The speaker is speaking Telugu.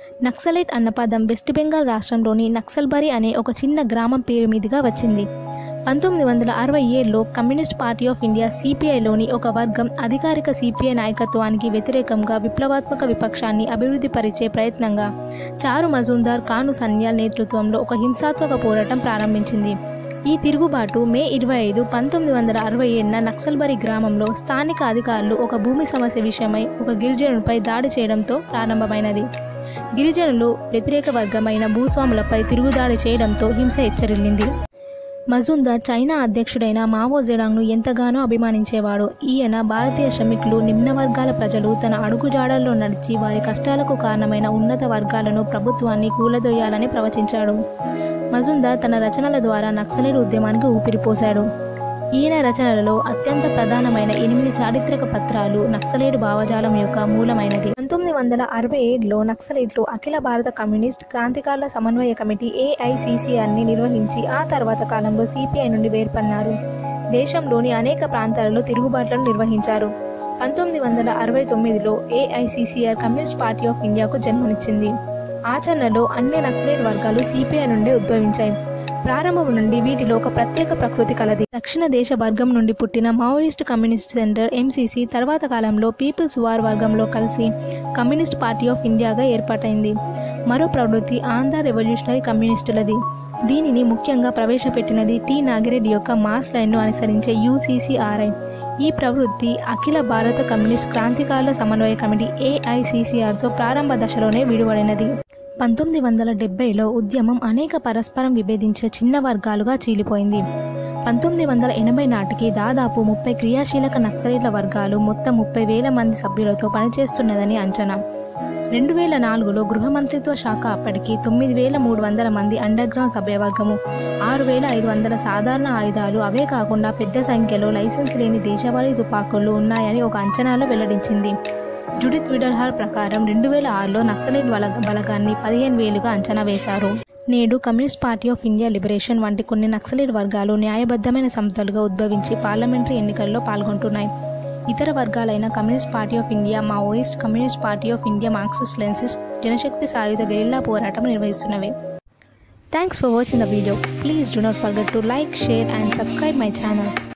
నక్సలైట్ అన్న పదం వెస్ట్ బెంగాల్ రాష్ట్రంలోని నక్సల్బరీ అనే ఒక చిన్న గ్రామం పేరు మీదుగా వచ్చింది పంతొమ్మిది వందల అరవై ఏడులో కమ్యూనిస్ట్ పార్టీ ఆఫ్ ఇండియా సిపిఐలోని ఒక వర్గం అధికారిక సిపిఐ నాయకత్వానికి వ్యతిరేకంగా విప్లవాత్మక విపక్షాన్ని అభివృద్ధి పరిచే ప్రయత్నంగా చారు మజుందార్ కాను సన్యాల్ నేతృత్వంలో ఒక హింసాత్మక పోరాటం ప్రారంభించింది ఈ తిరుగుబాటు మే ఇరవై ఐదు పంతొమ్మిది వందల అరవై ఏడున నక్సల్బరి గ్రామంలో స్థానిక అధికారులు ఒక భూమి సమస్య విషయమై ఒక గిరిజనుడిపై దాడి చేయడంతో ప్రారంభమైనది గిరిజనులు వ్యతిరేక వర్గమైన భూస్వాములపై తిరుగుదాడి చేయడంతో హింస హెచ్చరిల్లింది మజుందార్ చైనా అధ్యక్షుడైన మావో జెడాంగ్ను ఎంతగానో అభిమానించేవాడు ఈయన భారతీయ శ్రమికులు నిమ్న వర్గాల ప్రజలు తన అడుగుజాడల్లో నడిచి వారి కష్టాలకు కారణమైన ఉన్నత వర్గాలను ప్రభుత్వాన్ని కూలదొయ్యాలని ప్రవచించాడు మజుందార్ తన రచనల ద్వారా నక్సలైట్ ఉద్యమానికి ఊపిరిపోశాడు ఈయన రచనలలో అత్యంత ప్రధానమైన ఎనిమిది చారిత్రక పత్రాలు నక్సలైట్ భావజాలం యొక్క మూలమైనది పంతొమ్మిది వందల అరవై ఏడులో నక్సలైట్లు అఖిల భారత కమ్యూనిస్ట్ క్రాంతికారుల సమన్వయ కమిటీ ఏఐసిసిఆర్ని నిర్వహించి ఆ తర్వాత కాలంలో సిపిఐ నుండి వేర్పన్నారు దేశంలోని అనేక ప్రాంతాలలో తిరుగుబాట్లను నిర్వహించారు పంతొమ్మిది వందల అరవై తొమ్మిదిలో ఏఐసిసిఆర్ కమ్యూనిస్ట్ పార్టీ ఆఫ్ ఇండియాకు జన్మనిచ్చింది ఆచరణలో అన్ని నక్సలైట్ వర్గాలు సిపిఐ నుండి ఉద్భవించాయి ప్రారంభం నుండి వీటిలో ఒక ప్రత్యేక ప్రకృతి కలది దక్షిణ దేశ వర్గం నుండి పుట్టిన మావోయిస్ట్ కమ్యూనిస్ట్ సెంటర్ ఎంసీసీ తర్వాత కాలంలో పీపుల్స్ వార్ వర్గంలో కలిసి కమ్యూనిస్ట్ పార్టీ ఆఫ్ ఇండియాగా ఏర్పాటైంది మరో ప్రవృత్తి ఆంధ్ర రెవల్యూషనరీ కమ్యూనిస్టులది దీనిని ముఖ్యంగా ప్రవేశపెట్టినది టి నాగిరెడ్డి యొక్క మాస్ లైన్ను అనుసరించే యూసీసీఆర్ఐ ఈ ప్రవృత్తి అఖిల భారత కమ్యూనిస్ట్ క్రాంతికారుల సమన్వయ కమిటీ ఏఐసిసిఆర్తో ప్రారంభ దశలోనే విడువడినది పంతొమ్మిది వందల డెబ్బైలో ఉద్యమం అనేక పరస్పరం విభేదించే చిన్న వర్గాలుగా చీలిపోయింది పంతొమ్మిది వందల ఎనభై నాటికి దాదాపు ముప్పై క్రియాశీలక నక్సలైట్ల వర్గాలు మొత్తం ముప్పై వేల మంది సభ్యులతో పనిచేస్తున్నదని అంచనా రెండు వేల నాలుగులో గృహ మంత్రిత్వ శాఖ అప్పటికి తొమ్మిది వేల మూడు వందల మంది అండర్ గ్రౌండ్ సభ్యవర్గము ఆరు వేల ఐదు వందల సాధారణ ఆయుధాలు అవే కాకుండా పెద్ద సంఖ్యలో లైసెన్స్ లేని దేశవాళీ తుపాకులు ఉన్నాయని ఒక అంచనాలో వెల్లడించింది జుడిత్ విడల్హార్ ప్రకారం రెండు వేల ఆరులో నక్సలైట్ బల బలగాన్ని పదిహేను వేలుగా అంచనా వేశారు నేడు communist party of India liberation వంటి కొన్ని నక్సలైట్ వర్గాలు న్యాయబద్ధమైన సంస్థలుగా ఉద్భవించి పార్లమెంటరీ ఎన్నికల్లో పాల్గొంటున్నాయి ఇతర వర్గాలైన communist party of India Maoist communist party of India Marxist Leninist Janashakti సాయుధ గెరిల్లా పోరాటం నిర్వహిస్తున్నవి thanks for watching the video please do not forget to like, share and subscribe my channel.